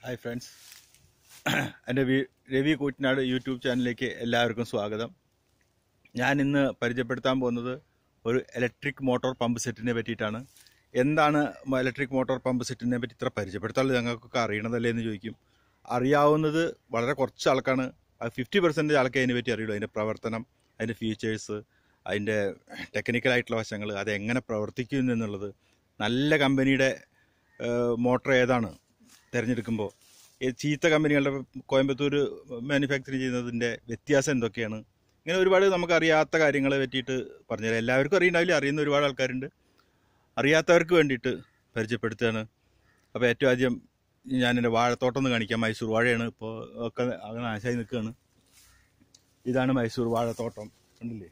Hi friends എൻ്റെ വി- Ravi Koottanad YouTube ചാനലിലേക്ക് എല്ലാവർക്കും സ്വാഗതം ഞാൻ ഇന്ന് പരിചയപ്പെടുത്താൻ പോകുന്നത് ഒരു ഇലക്ട്രിക് മോട്ടോർ പമ്പ് സെറ്റിനെ പറ്റിയിട്ടാണ് എന്താണ് ഇലക്ട്രിക് മോട്ടോർ പമ്പ് സെറ്റിനെ പറ്റി ഇത്ര പരിചയപ്പെടുത്താനുള്ളത് ഞങ്ങൾക്കൊക്കെ അറിയണതല്ലേ എന്ന് ചോദിക്കും അറിയാവുന്നത് വളരെ കുറച്ച് ആൾക്കാണ് ഫിഫ്റ്റി പെർസെൻറ്റേജ് ആൾക്കേ അതിനെ പറ്റി അറിയുള്ളൂ അതിൻ്റെ പ്രവർത്തനം അതിൻ്റെ ഫീച്ചേഴ്സ് അതിൻ്റെ ടെക്നിക്കലായിട്ടുള്ള വശങ്ങൾ അത് എങ്ങനെ പ്രവർത്തിക്കുന്നു എന്നുള്ളത് നല്ല കമ്പനിയുടെ മോട്ടർ ഏതാണ് തിരഞ്ഞെടുക്കുമ്പോൾ ഈ ചീത്ത കമ്പനികളുടെ കോയമ്പത്തൂർ മാനുഫാക്ചറിങ് ചെയ്യുന്നതിൻ്റെ വ്യത്യാസം എന്തൊക്കെയാണ് ഇങ്ങനെ ഒരുപാട് നമുക്ക് അറിയാത്ത കാര്യങ്ങളെ പറ്റിയിട്ട് പറഞ്ഞുതരാം എല്ലാവർക്കും അറിയണ്ടാവില്ല അറിയുന്ന ഒരുപാട് ആൾക്കാരുണ്ട് അറിയാത്തവർക്ക് വേണ്ടിയിട്ട് പരിചയപ്പെടുത്തുകയാണ് അപ്പോൾ ഏറ്റവും ആദ്യം ഞാൻ എൻ്റെ വാഴത്തോട്ടം ഒന്ന് കാണിക്കാം മൈസൂർ വാഴയാണ് ഇപ്പോൾ ഒക്കെ അങ്ങനെ നാശമായി നിൽക്കുകയാണ് ഇതാണ് മൈസൂർ വാഴത്തോട്ടം കണ്ടില്ലേ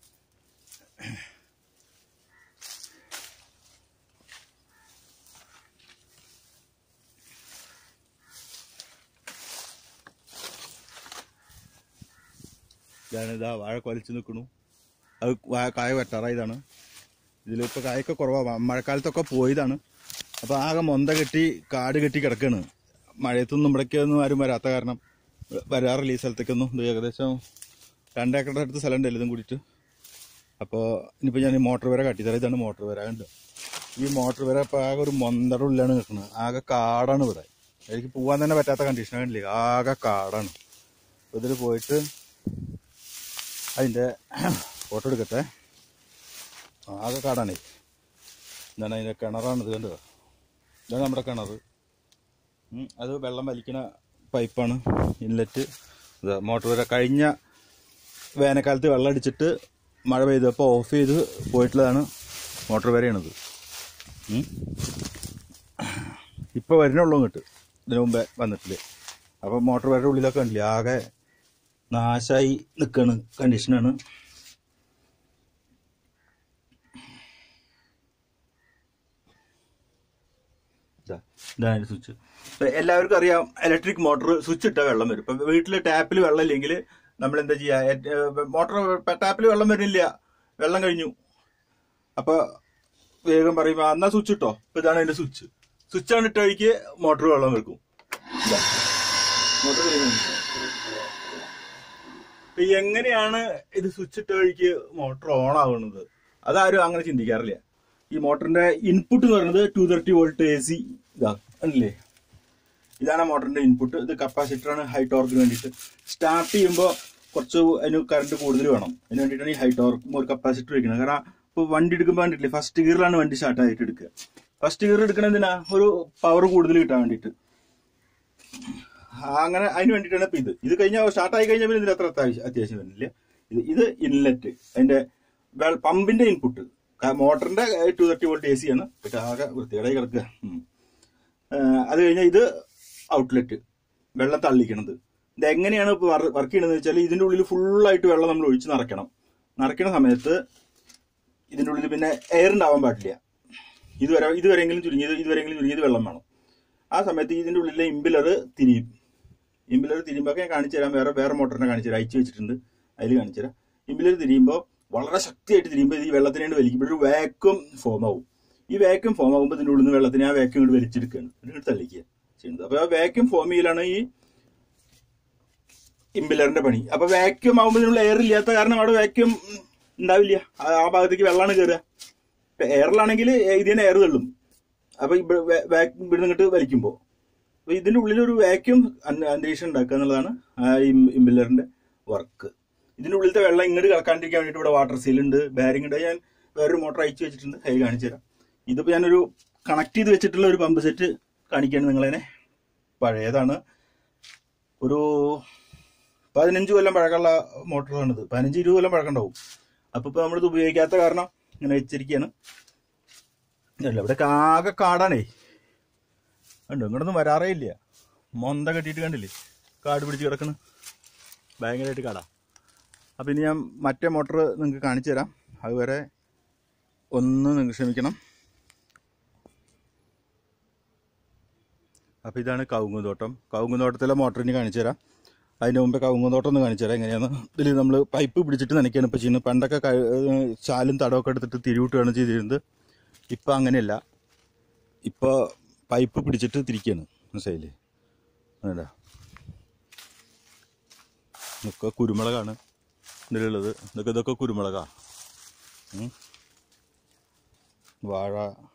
ഇതാണ് ഇതാ വാഴ കൊലച്ച് നിൽക്കണു അത് വാ- കായ വെട്ടാറായതാണ് ഇതിലിപ്പോൾ കായൊക്കെ കുറവാണ് മഴക്കാലത്തൊക്കെ പോയതാണ് അപ്പോൾ ആകെ മൊന്ത കെട്ടി കാട് കെട്ടി കിടക്കാണ് മഴയത്തൊന്നും ഇവിടേക്കൊന്നും ആരും വരാത്ത കാരണം വരാറില്ല ഈ സ്ഥലത്തേക്കൊന്നും ഇത് ഏകദേശം രണ്ടേക്കറുടെ അടുത്ത് സ്ഥലം ഉണ്ട് ഇതും കൂടിയിട്ട് അപ്പോൾ ഇനിയിപ്പോൾ ഞാൻ ഈ മോട്ടോർ വര കാട്ടിത്തരാം ഇതാണ് മോട്ടോർ വര കണ്ട് ഈ മോട്ടോർ വര ഇപ്പോൾ ആകെ ഒരു മൊന്തയുടെ ഉള്ളിലാണ് നിൽക്കുന്നത് ആകെ കാടാണ് ഇവിടെ എനിക്ക് പോകാൻ തന്നെ പറ്റാത്ത കണ്ടീഷനാണ് കണ്ടില്ലേ ആകെ കാടാണ് അപ്പോൾ ഇതിൽ പോയിട്ട് അതിൻ്റെ ഫോട്ടോ എടുക്കട്ടെ ആകെ കാടാണേ എന്താണ് അതിൻ്റെ കിണറാണ് ഇത് കണ്ടത് ഇതാണ് നമ്മുടെ കിണർ ഉം, അത് വെള്ളം വലിക്കണ പൈപ്പാണ് ഇൻലെറ്റ് ഇത് മോട്ടോർ വരെ കഴിഞ്ഞ വേനൽക്കാലത്ത് വെള്ളം അടിച്ചിട്ട് മഴ പെയ്തപ്പോൾ ഓഫ് ചെയ്ത് പോയിട്ടുള്ളതാണ് മോട്ടോർ വരെയാണത് ഇപ്പോൾ വരുന്നുള്ളൂ ഇങ്ങോട്ട് ഇതിനു മുമ്പേ വന്നിട്ടില്ലേ അപ്പോൾ മോട്ടോർ വരയുടെ ഉള്ളിലൊക്കെ ഉണ്ടല്ലേ ആകെ നാശമായി നിൽക്കണ് കണ്ടീഷനാണ് ഇതാണ് സ്വിച്ച് എല്ലാവർക്കും അറിയാം ഇലക്ട്രിക് മോട്ടോർ സ്വിച്ച് ഇട്ടാൽ വെള്ളം വരും ഇപ്പൊ വീട്ടിൽ ടാപ്പിൽ വെള്ളം ഇല്ലെങ്കിൽ നമ്മൾ എന്താ ചെയ്യുക മോട്ടോർ ടാപ്പിൽ വെള്ളം വരുന്നില്ല വെള്ളം കഴിഞ്ഞു അപ്പൊ വേഗം പറയുമ്പോ എന്നാ സ്വിച്ച് ഇട്ടോ ഇപ്പൊ ഇതാണ് അതിന്റെ സ്വിച്ച് സ്വിച്ച് ആണ് ഇട്ട വഴിക്ക് മോട്ടോർ വെള്ളം വെക്കും ഇതാ. മോട്ടോർ കഴിഞ്ഞു. ഇപ്പൊ എങ്ങനെയാണ് ഇത് സ്വിച്ച് ഇട്ട വഴിക്ക് മോട്ടോർ ഓൺ ആവുന്നത് അതാരും അങ്ങനെ ചിന്തിക്കാറില്ല ഈ മോട്ടറിന്റെ ഇൻപുട്ട് എന്ന് പറയുന്നത് two thirty volt A C ഇതാ അല്ലേ ഇതാണ് മോട്ടറിന്റെ ഇൻപുട്ട് ഇത് കപ്പാസിറ്റർ ആണ് ഹൈ ടോർക്കിന് വേണ്ടിയിട്ട് സ്റ്റാർട്ട് ചെയ്യുമ്പോൾ കുറച്ച് അതിന് കറണ്ട് കൂടുതൽ വേണം അതിന് വേണ്ടിയിട്ടാണ് ഈ ഹൈ ടോർക്ക് ഒരു കപ്പാസിറ്റർ വെക്കുന്നത് കാരണം ഇപ്പോൾ വണ്ടി എടുക്കുമ്പോൾ കണ്ടിട്ടില്ലേ ഫസ്റ്റ് ഗിയറിലാണ് വണ്ടി സ്റ്റാർട്ട് ആയിട്ട് എടുക്കുക ഫസ്റ്റ് ഗിയർ എടുക്കണതിനാ ഒരു പവർ കൂടുതൽ കിട്ടാൻ വേണ്ടിയിട്ട് അങ്ങനെ അതിന് വേണ്ടിയിട്ടാണ് ഇപ്പൊ ഇത് ഇത് കഴിഞ്ഞാൽ സ്റ്റാർട്ട് ആയി കഴിഞ്ഞാൽ പിന്നെ ഇതിന് അത്ര അത്യാവശ്യം അത്യാവശ്യം വരുന്നില്ല ഇത് ഇത് ഇൻലെറ്റ് അതിന്റെ വെൾ- പമ്പിന്റെ ഇൻപുട്ട് മോട്ടറിന്റെ two thirty volt A C ആണ് പക്ഷെ ആകെ വൃത്തികേടായി കിടക്കുക ഉം. ഏഹ് അത് കഴിഞ്ഞാൽ ഇത് ഔട്ട്ലെറ്റ് വെള്ളം തള്ളിക്കണത് ഇത് എങ്ങനെയാണ് വർക്ക് ചെയ്യണമെന്ന് വെച്ചാൽ ഇതിന്റെ ഉള്ളിൽ ഫുള്ളായിട്ട് വെള്ളം നമ്മൾ ഒഴിച്ച് നിറയ്ക്കണം നിറയ്ക്കണ സമയത്ത് ഇതിന്റെ ഉള്ളിൽ പിന്നെ എയർ ഉണ്ടാവാൻ പാടില്ല ഇതുവരെ ഇതുവരെയെങ്കിലും ചുരുങ്ങിയത് ഇതുവരെയെങ്കിലും ചുരുങ്ങിയത് വെള്ളം വേണം ആ സമയത്ത് ഇതിന്റെ ഉള്ളിലെ ഇമ്പിലർ തിരിയും ഇമ്പിലർ തിരിയുമ്പോൾ ഞാൻ കാണിച്ചു തരാം വേറെ വേറെ മോട്ടറിനെ കാണിച്ചു തരാം അയച്ചു വെച്ചിട്ടുണ്ട് അതിൽ കാണിച്ചു തരാം ഇമ്പിലർ തിരിയുമ്പോൾ വളരെ ശക്തിയായിട്ട് തിരിയുമ്പോൾ ഈ വെള്ളത്തിന് വേണ്ടി വലിക്കുമ്പോൾ ഒരു വാക്വം ഫോം ആവും ഈ വാക്വം ഫോം ആകുമ്പോൾ ഇതിന്റെ ഉള്ളിൽ നിന്ന് വെള്ളത്തിനെ ആ വാക്വം ഇങ്ങോട്ട് വലിച്ചെടുക്കുകയാണ് എന്നിട്ട് തള്ളിക്കുക ചെയ്യുന്നത് അപ്പൊ ആ വാക്വം ഫോം ചെയ്യലാണ് ഈ ഇമ്പിലറിന്റെ പണി അപ്പൊ വാക്വം ആകുമ്പോൾ ഇതിനുള്ള എയർ ഇല്ലാത്ത കാരണം അവിടെ വാക്വം ഉണ്ടാവില്ല ആ- ആ ഭാഗത്തേക്ക് വെള്ളമാണ് കയറുക ഇപ്പൊ എയറിലാണെങ്കിൽ ഇതിന് എയർ തള്ളും അപ്പൊ വാക്വം ഇവിടെ നിന്നിട്ട് വലിക്കുമ്പോൾ അപ്പൊ ഇതിന്റെ ഉള്ളിൽ ഒരു വാക്യൂം അന്തരീക്ഷം ഉണ്ടാക്കുക എന്നുള്ളതാണ് ആ ഇമ്പില്ലറിന്റെ വർക്ക് ഇതിന്റെ ഉള്ളിലത്തെ വെള്ളം ഇങ്ങോട്ട് കിടക്കാണ്ടിരിക്കാൻ വേണ്ടിയിട്ട് ഇവിടെ വാട്ടർ സീൽ ഉണ്ട് ബാരിംഗ് ഉണ്ട് ഞാൻ വേറൊരു മോട്ടർ അയച്ചു വെച്ചിട്ടുണ്ട് കൈ കാണിച്ചു തരാം ഇതിപ്പോ ഞാനൊരു കണക്ട് ചെയ്ത് വെച്ചിട്ടുള്ള ഒരു പമ്പ് സെറ്റ് കാണിക്കുകയാണ് നിങ്ങളതിനെ പഴയതാണ് ഒരു പതിനഞ്ച് കൊല്ലം പഴക്കമുള്ള മോട്ടറാണിത് പതിനഞ്ച് ഇരുപത് കൊല്ലം പഴക്കമുണ്ടാവും അപ്പൊ ഇപ്പൊ നമ്മളിത് ഉപയോഗിക്കാത്ത കാരണം ഇങ്ങനെ വെച്ചിരിക്കുകയാണ് ഇല്ല, ഇവിടെ ആകെ കാടാണേ കണ്ടു ഇങ്ങോട്ടൊന്നും വരാറേ ഇല്ല മൊന്ത കെട്ടിയിട്ട് കണ്ടില്ലേ കാട് പിടിച്ച് കിടക്കണ് ഭയങ്കരമായിട്ട് കാടാ അപ്പം ഇനി ഞാൻ മറ്റേ മോട്ടർ നിങ്ങൾക്ക് കാണിച്ചു തരാം അതുവരെ ഒന്ന് നിങ്ങൾ ക്ഷമിക്കണം അപ്പോൾ ഇതാണ് കവുങ്ങുതോട്ടം കവുങ്ങുതോട്ടത്തിലെ മോട്ടർ ഇനി കാണിച്ചു തരാം അതിന് മുമ്പേ കവുങ്ങുതോട്ടം ഒന്ന് കാണിച്ചു തരാം എങ്ങനെയാണ് ഇതിൽ നമ്മൾ പൈപ്പ് പിടിച്ചിട്ട് നനയ്ക്കാണ് ഇപ്പോൾ ചെയ്യുന്നത് പണ്ടൊക്കെ ക- ഏഹ് ചാലും തടമൊക്കെ എടുത്തിട്ട് തിരിവിട്ടുകയാണ് ചെയ്തിരുന്നത് ഇപ്പം അങ്ങനെയല്ല ഇപ്പോൾ പൈപ്പ് പിടിച്ചിട്ട് തിരിക്കുകയാണ് മനസ്സിലായില്ലേ വേണ്ട ഇതൊക്കെ കുരുമുളകാണ് ഇതിലുള്ളത് ഇതൊക്കെ ഇതൊക്കെ കുരുമുളകാ ഉം. വാഴ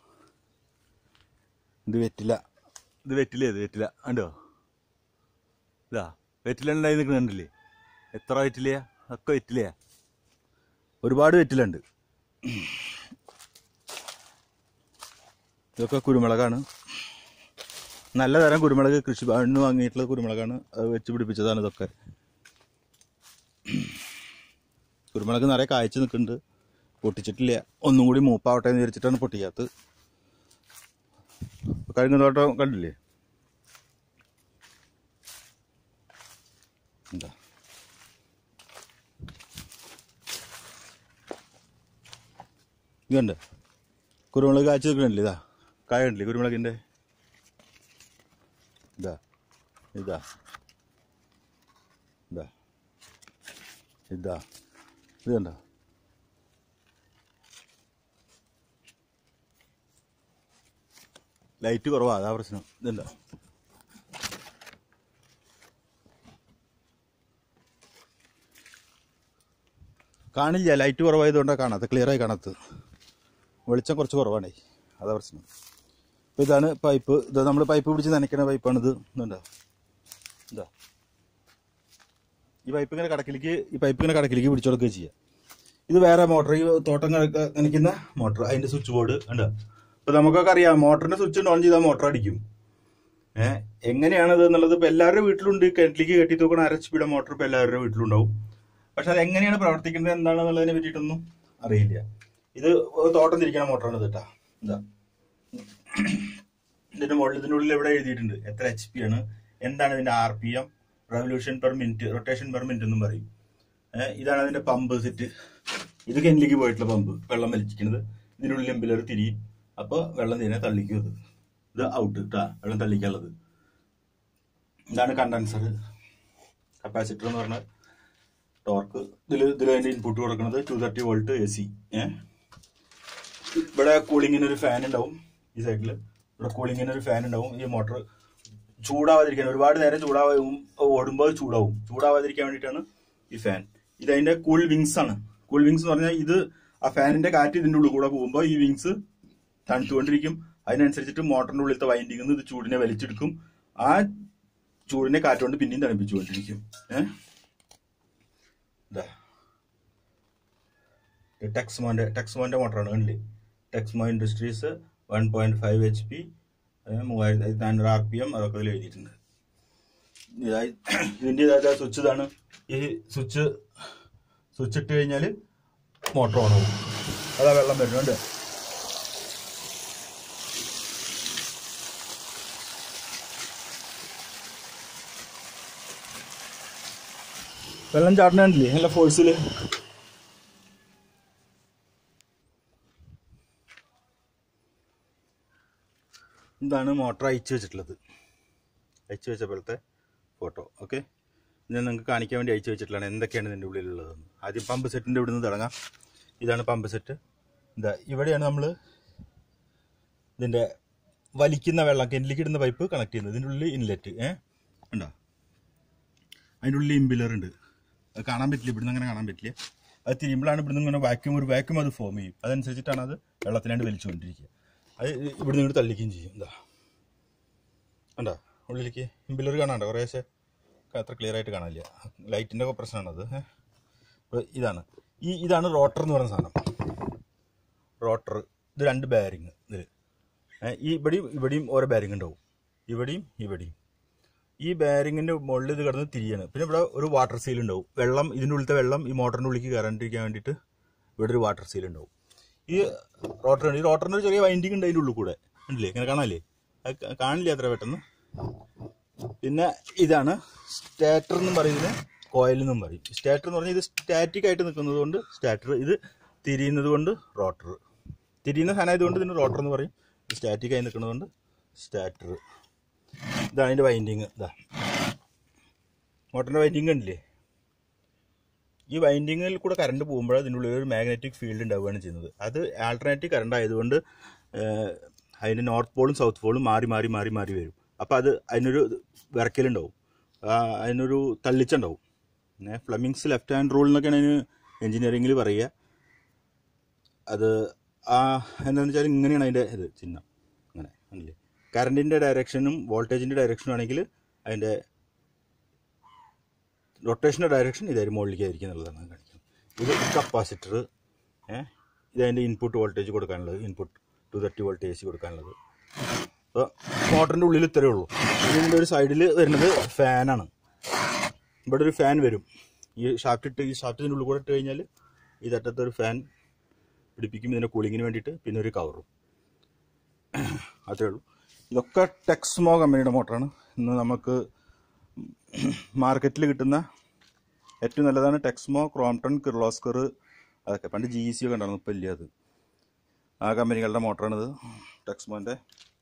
ഇത് വെറ്റില ഇത് വെറ്റില ഇത് വെറ്റില കണ്ടോ ഇതാ വെറ്റില ഉണ്ടായി നിൽക്കുന്നുണ്ടല്ലേ എത്ര വെറ്റിലയാ ഒക്കെ വെറ്റിലയാ ഒരുപാട് വെറ്റിലുണ്ട് ഇതൊക്കെ കുരുമുളകാണ് നല്ല തരം കുരുമുളക് കൃഷിഭവനിൽ വാങ്ങിയിട്ടുള്ള കുരുമുളകാണ് അത് വെച്ച് പിടിപ്പിച്ചതാണ് ഇതൊക്കെ കുരുമുളക് നിറയെ കായ്ച്ചു നിൽക്കുന്നുണ്ട് പൊട്ടിച്ചിട്ടില്ല ഒന്നും കൂടി മൂപ്പാവട്ടെ എന്ന് വിചാരിച്ചിട്ടാണ് പൊട്ടിക്കാത്തത് കഴിഞ്ഞ തോട്ടം കണ്ടില്ലേ എന്താ ഇതുണ്ട് കുരുമുളക് കായ്ച്ചു നിൽക്കണില്ലേ ഇതാ കായ കണ്ടില്ലേ കുരുമുളകിൻ്റെ ഇതാ ഇതാ ഇതാ ഇതാ ഇത് കണ്ടോ ലൈറ്റ് കുറവാ അതാ പ്രശ്നം ഇതുണ്ടോ കാണില്ല ലൈറ്റ് കുറവായതുകൊണ്ടാണ് കാണാത്ത ക്ലിയറായി കാണാത്തത് വെളിച്ചം കുറച്ച് കുറവാണേ അതാ പ്രശ്നം അപ്പോൾ ഇതാണ് പൈപ്പ് ഇത് നമ്മൾ പൈപ്പ് പിടിച്ച് നനയ്ക്കണ പൈപ്പാണിത് ഇതുണ്ടോ ഇതാ ഈ പൈപ്പ് ഇങ്ങനെ കടക്കിലേക്ക് ഈ പൈപ്പ് ഇങ്ങനെ കടക്കിലേക്ക് പിടിച്ചു കൊടുക്കുക ചെയ്യുക ഇത് വേറെ മോട്ടർ ഈ തോട്ടം കണക്ക- നനയ്ക്കുന്ന മോട്ടർ അതിന്റെ സ്വിച്ച് ബോർഡ് ഉണ്ട് ഇപ്പൊ നമുക്കൊക്കെ അറിയാം മോട്ടറിന്റെ സ്വിച്ച് ഓൺ ചെയ്താൽ മോട്ടർ അടിക്കും ഏഹ് എങ്ങനെയാണത് എന്നുള്ളത് ഇപ്പൊ എല്ലാവരുടെ വീട്ടിലുണ്ട് കിണറ്റിലേക്ക് കെട്ടി തൂക്കണ അര എച്ച് പിയുടെ മോട്ടർ ഇപ്പൊ എല്ലാവരുടെ വീട്ടിലുണ്ടാവും പക്ഷെ അത് എങ്ങനെയാണ് പ്രവർത്തിക്കുന്നത് എന്താണെന്നുള്ളതിനെ പറ്റിയിട്ടൊന്നും അറിയില്ല ഇത് ഒരു തോട്ടം തിരിക്കണ മോട്ടറാണ് ഇത് കേട്ടാ ഇതാ ഇതിന്റെ മുകളിൽ ഇതിന്റെ ഉള്ളിൽ എവിടെ എഴുതിയിട്ടുണ്ട് എത്ര എച്ച് പി ആണ് എന്താണ് ഇതിന്റെ R P M revolution per minute rotation per minute എന്നും പറയും ഏഹ് ഇതാണ് അതിന്റെ പമ്പ് സെറ്റ് ഇത് കെനിലേക്ക് പോയിട്ടുള്ള പമ്പ് വെള്ളം വലിച്ചിരിക്കുന്നത് ഇതിനുള്ളിൽ എമ്പിലർ തിരിയും അപ്പൊ വെള്ളം ഇതിനെ തള്ളിക്കും ഇത് ഇത് ഔട്ട് ഇട്ടാ വെള്ളം തള്ളിക്കാനുള്ളത് ഇതാണ് കണ്ടൻസർ കപ്പാസിറ്റർ എന്ന് പറഞ്ഞാൽ ടോർക്ക് ഇതിൽ ഇതിൽ അതിന്റെ ഇൻപുട്ട് കൊടുക്കുന്നത് two thirty volt A C ഏഹ് ഇവിടെ കൂളിങ്ങിന് ഒരു ഫാൻ ഉണ്ടാവും ഈ സൈഡിൽ ഇവിടെ കൂളിങ്ങിന് ഒരു ഫാൻ ഉണ്ടാവും ഈ മോട്ടർ ചൂടാവാതിരിക്കാൻ ഒരുപാട് നേരം ചൂടാവും ഓടുമ്പോൾ അത് ചൂടാവും ചൂടാവാതിരിക്കാൻ വേണ്ടിയിട്ടാണ് ഈ ഫാൻ ഇത് അതിന്റെ കൂൾ വിങ്സ് ആണ് കൂൾ വിങ്സ് എന്ന് പറഞ്ഞാൽ ഇത് ആ ഫാനിന്റെ കാറ്റ് ഇതിന്റെ ഉള്ളിൽ കൂടെ പോകുമ്പോൾ ഈ വിങ്സ് തണുത്തുകൊണ്ടിരിക്കും അതിനനുസരിച്ചിട്ട് മോട്ടറിന്റെ ഉള്ളിലത്തെ വൈൻഡിങ് ഇത് ചൂടിനെ വലിച്ചെടുക്കും ആ ചൂടിനെ കാറ്റുകൊണ്ട് പിന്നെയും തണുപ്പിച്ചുകൊണ്ടിരിക്കും ഏഹ് ഇതാ ടെക്സ്മോന്റെ ടെക്സ്മോന്റെ മോട്ടറാണ് കണ്ടില്ലേ Texmo industries one point five H P മൂവായിരത്തി നാനൂറ് ആർ പി എം അതൊക്കെ ഇതിൽ എഴുതിയിട്ടുണ്ട് ഇതായി ഇതിന്റെ ഇതാ സ്വിച്ച് ഇതാണ് ഈ സ്വിച്ച് സ്വിച്ച് ഇട്ട് കഴിഞ്ഞാൽ മോട്ടർ ഓൺ ആവും അതാ വെള്ളം വരുന്നുണ്ട് വെള്ളം ചാടണില്ലേ നല്ല ഫോഴ്സിൽ ഇതാണ് മോട്ടർ അയച്ചു വെച്ചിട്ടുള്ളത് അയച്ചു വെച്ചപ്പോഴത്തെ ഫോട്ടോ ഓക്കെ ഞാൻ നിങ്ങൾക്ക് കാണിക്കാൻ വേണ്ടി അയച്ചു വെച്ചിട്ടുള്ളതാണ് എന്തൊക്കെയാണ് ഇതിൻ്റെ ഉള്ളിലുള്ളതെന്ന് ആദ്യം പമ്പ് സെറ്റിൻ്റെ ഇവിടെ നിന്ന് തുടങ്ങാം ഇതാണ് പമ്പ് സെറ്റ് ഇതാ ഇവിടെയാണ് നമ്മൾ ഇതിൻ്റെ വലിക്കുന്ന വെള്ളം കെനിലേക്ക് ഇടുന്ന പൈപ്പ് കണക്ട് ചെയ്യുന്നത് ഇതിൻ്റെ ഉള്ളിൽ ഇൻലെറ്റ് ഏ ഉണ്ടോ അതിൻ്റെ ഉള്ളിൽ ഇമ്പിലർ ഉണ്ട് അത് കാണാൻ പറ്റില്ല ഇവിടുന്ന് അങ്ങനെ കാണാൻ പറ്റില്ല അത് തിരിയുമ്പോഴാണ് ഇവിടുന്ന് ഇങ്ങനെ വാക്യൂം ഒരു വാക്യൂം അത് ഫോം ചെയ്യും അതനുസരിച്ചിട്ടാണ് അത് വെള്ളത്തിലാണ്ട് വലിച്ചുകൊണ്ടിരിക്കുക അത് ഇവിടുന്ന് ഇങ്ങോട്ട് തള്ളിക്കുകയും ചെയ്യും എന്താ കണ്ടോ ഉള്ളിലേക്ക് ഇമ്പിലർ കാണാണ്ടോ കുറേശ്ശെ അത്ര ക്ലിയർ ആയിട്ട് കാണില്ല ലൈറ്റിൻ്റെ ഒക്കെ പ്രശ്നമാണത് അപ്പോൾ ഇതാണ് ഈ ഇതാണ് റോട്ടർ എന്ന് പറയുന്ന സാധനം റോട്ടർ ഇത് രണ്ട് ബാരിങ് ഇതിൽ ഈ ഇവിടെയും ഇവിടെയും ഓരോ ബാരിങ് ഉണ്ടാവും ഇവിടെയും ഇവിടെയും ഈ ബാരിങ്ങിന്റെ മുകളിൽ ഇത് കിടന്ന് തിരിയാണ് പിന്നെ ഇവിടെ ഒരു വാട്ടർ സീൽ ഉണ്ടാവും വെള്ളം ഇതിൻ്റെ ഉള്ളിലത്തെ വെള്ളം ഈ മോട്ടറിൻ്റെ ഉള്ളിലേക്ക് കയറാണ്ടിരിക്കാൻ വേണ്ടിയിട്ട് ഇവിടെ ഒരു വാട്ടർ സീൽ ഉണ്ടാവും ഈ റോട്ടർ ഈ റോട്ടറിന് ഒരു ചെറിയ വൈൻഡിങ് ഉണ്ട് അതിൻ്റെ ഉള്ളിൽ കൂടെ ഉണ്ടല്ലേ ഇങ്ങനെ കാണാല്ലേ അത് കാ- കാണില്ല അത്ര പെട്ടെന്ന് പിന്നെ ഇതാണ് സ്റ്റാറ്റർ എന്നും പറയുന്നത് കോയിൽ എന്നും പറയും സ്റ്റാറ്റർ എന്ന് പറഞ്ഞാൽ ഇത് സ്റ്റാറ്റിക് ആയിട്ട് നിൽക്കുന്നത് കൊണ്ട് സ്റ്റാറ്റർ ഇത് തിരിയുന്നത് കൊണ്ട് റോട്ടർ തിരിയുന്ന സാധനമായതുകൊണ്ട് ഇതിന് റോട്ടർ എന്ന് പറയും സ്റ്റാറ്റിക് ആയി നിൽക്കുന്നത് കൊണ്ട് സ്റ്റാറ്റർ ഇതാണ് അതിൻ്റെ വൈൻഡിങ് ഇതാ മോട്ടറിൻ്റെ വൈൻഡിങ് കണ്ടില്ലേ ഈ വൈൻഡിങ്ങിൽ കൂടെ കറണ്ട് പോകുമ്പോൾ അതിൻ്റെ ഉള്ളിൽ ഒരു മാഗ്നറ്റിക് ഫീൽഡ് ഉണ്ടാവുകയാണ് ചെയ്യുന്നത് അത് ആൾട്ടർനേറ്റീവ് കറണ്ട് ആയതുകൊണ്ട് ഏഹ്, അതിൻ്റെ നോർത്ത് പോളും സൗത്ത് പോളും മാറി മാറി മാറി മാറി വരും അപ്പോൾ അത് അതിനൊരു വിറക്കലുണ്ടാവും ആ, അതിനൊരു തള്ളിച്ചുണ്ടാവും പിന്നെ ഫ്ലമിങ്സ് ലെഫ്റ്റ് ഹാൻഡ് റൂൾ എന്നൊക്കെയാണ് അതിന് എഞ്ചിനീയറിങ്ങിൽ പറയുക അത് ആ എന്താണെന്ന് വെച്ചാൽ ഇങ്ങനെയാണ് അതിൻ്റെ ഇത് ചിഹ്നം അങ്ങനെ ആണല്ലേ കറണ്ടിൻ്റെ ഡയറക്ഷനും വോൾട്ടേജിൻ്റെ ഡയറക്ഷനും ആണെങ്കിൽ അതിൻ്റെ റൊട്ടേഷൻ്റെ ഡയറക്ഷൻ ഇതായിരിക്കും മുകളിലേക്ക് ആയിരിക്കും എന്നുള്ളതാണ് കാണിക്കുന്നത് ഇത് കപ്പാസിറ്റർ ഏഹ് ഇതതിൻ്റെ ഇൻപുട്ട് വോൾട്ടേജ് കൊടുക്കാനുള്ളത് input two thirty volt A C കൊടുക്കാനുള്ളത് അപ്പോൾ മോട്ടറിൻ്റെ ഉള്ളിൽ ഇത്രയേ ഉള്ളൂ ഇതിൻ്റെ ഒരു സൈഡിൽ വരുന്നത് ഫാനാണ് ഇവിടെ ഒരു ഫാൻ വരും ഈ ഷാഫ്റ്റ് ഇട്ട് ഈ ഷാഫ്റ്റിൻ്റെ ഉള്ളിൽ കൂടെ ഇട്ട് കഴിഞ്ഞാൽ ഈ തട്ടത്തെ ഒരു ഫാൻ പിടിപ്പിക്കും ഇതിൻ്റെ കൂളിങ്ങിന് വേണ്ടിയിട്ട് പിന്നെ ഒരു കവറും അത്രേ ഉള്ളൂ ഇതൊക്കെ ടെക്സ്മോ കമ്പനിയുടെ മോട്ടറാണ് ഇന്ന് നമുക്ക് മാർക്കറ്റിൽ കിട്ടുന്ന ഏറ്റവും നല്ലതാണ് ടെക്സ്മോ ക്രോംപ്ടൺ കിർലോസ്കർ അതൊക്കെ പണ്ട് ജി സി ഒക്കെ ഉണ്ടായിരുന്നു ഇപ്പം ഇല്ല അത് ആ കമ്പനികളുടെ മോട്ടറാണിത് ടെക്സ്മോൻ്റെ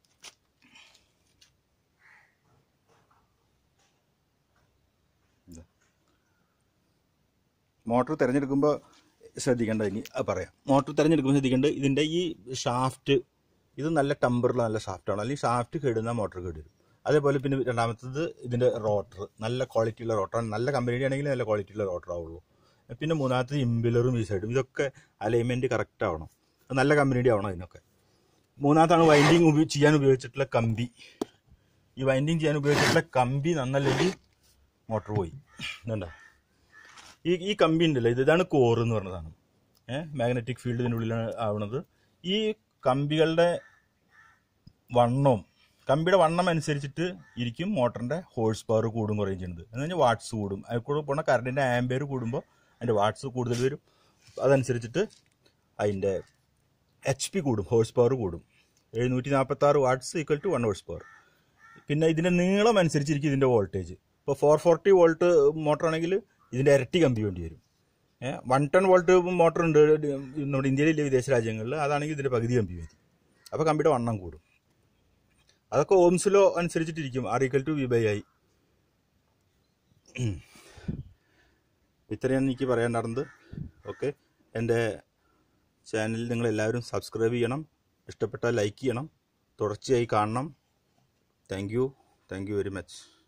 മോട്ടർ തിരഞ്ഞെടുക്കുമ്പോൾ ശ്രദ്ധിക്കേണ്ട ഇനി അത് പറയാം മോട്ടർ തിരഞ്ഞെടുക്കുമ്പോൾ ശ്രദ്ധിക്കേണ്ടത് ഇതിൻ്റെ ഈ ഷാഫ്റ്റ് ഇത് നല്ല ടെമ്പറുള്ള നല്ല ഷാഫ്റ്റാണ് അല്ലെങ്കിൽ ഷാഫ്റ്റ് കേടുന്ന മോട്ടർ കേട് വരും അതേപോലെ പിന്നെ രണ്ടാമത്തത് ഇതിൻ്റെ റോട്ടർ നല്ല ക്വാളിറ്റിയുള്ള റോട്ടറാണ് നല്ല കമ്പനിയുടെ ആണെങ്കിൽ നല്ല ക്വാളിറ്റിയുള്ള റോട്ടർ ആവുള്ളൂ പിന്നെ മൂന്നാമത്തത് ഇമ്പിലറും ഈ സൈഡും ഇതൊക്കെ അലൈൻമെൻറ്റ് കറക്റ്റ് ആവണം അത് നല്ല കമ്പനിയുടെ ആവണം അതിനൊക്കെ മൂന്നാമത്താണ് വൈൻഡിങ് ഉപയോ ചെയ്യാൻ ഉപയോഗിച്ചിട്ടുള്ള കമ്പി ഈ വൈൻഡിങ് ചെയ്യാൻ ഉപയോഗിച്ചിട്ടുള്ള കമ്പി നന്നല്ലെങ്കിൽ മോട്ടർ പോയി ഇതുണ്ടോ ഈ ഈ കമ്പി ഉണ്ടല്ലോ ഇത് ഇതാണ് കോർ എന്ന് പറഞ്ഞതാണ് ഏഹ് മാഗ്നറ്റിക് ഫീൽഡ് ഇതിനുള്ളിലാണ് ആവുന്നത് ഈ കമ്പികളുടെ വണ്ണവും കമ്പിയുടെ വണ്ണം അനുസരിച്ചിട്ട് ഇരിക്കും മോട്ടറിന്റെ ഹോഴ്സ് പവർ കൂടും കുറയും ചെയ്യുന്നത് എന്ന് പറഞ്ഞാൽ വാട്ട്സ് കൂടും അതിൽ കൂടെ പോണ കറണ്ടിന്റെ ആംബിയർ കൂടുമ്പോൾ അതിന്റെ വാട്ട്സ് കൂടുതൽ വരും അതനുസരിച്ചിട്ട് അതിന്റെ എച്ച് പി കൂടും ഹോഴ്സ് പവർ കൂടും എഴുന്നൂറ്റി നാൽപ്പത്തി ആറ് watts equal to one horse power പിന്നെ ഇതിന്റെ നീളം അനുസരിച്ചിരിക്കും ഇതിന്റെ വോൾട്ടേജ് ഇപ്പോൾ ഫോർ ഫോർട്ടി വോൾട്ട് മോട്ടർ ആണെങ്കിൽ ഇതിന്റെ ഇരട്ടി കമ്പി വേണ്ടി വരും വൺ ടൺ വോൾട്ട് മോട്ടർ ഉണ്ട് നമ്മുടെ ഇന്ത്യയിലെ വിദേശ രാജ്യങ്ങളിൽ അതാണെങ്കിൽ ഇതിന്റെ പകുതി കമ്പി മതി അപ്പോൾ കമ്പിയുടെ വണ്ണം കൂടും അതൊക്കെ ഓംസിലോ അനുസരിച്ചിട്ടിരിക്കും R equal to V by I ഇത്രയാണ് എനിക്ക് പറയാനുണ്ടായിരുന്നത് ഓക്കെ എൻ്റെ ചാനൽ നിങ്ങൾ എല്ലാവരും സബ്സ്ക്രൈബ് ചെയ്യണം ഇഷ്ടപ്പെട്ടാൽ ലൈക്ക് ചെയ്യണം തുടർച്ചയായി കാണണം thank you thank you very much